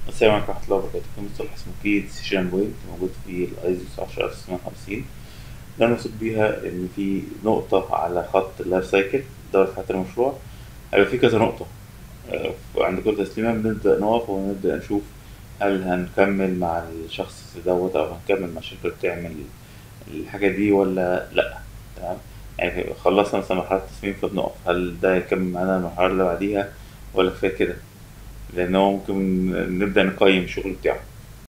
السلام عليكم ورحمة الله وبركاته في مصطلح اسمه كي ديسيجن بوينت موجود في الايزو 10650 ده المقصود بيها إن في نقطة على خط اللايف سايكل دورة حياة المشروع هيبقى في كذا نقطة آه، عند كل تسليمة بنبدأ نقف ونبدأ نشوف هل هنكمل مع الشخص دوت أو هنكمل مع الشركة اللي بتعمل الحاجة دي ولا لأ تمام يعني خلصنا مثلا مرحلة التصميم فبنقف هل ده هيكمل معانا المرحلة اللي بعديها ولا كفاية كده لأن هو ممكن نبدأ نقيم الشغل بتاعه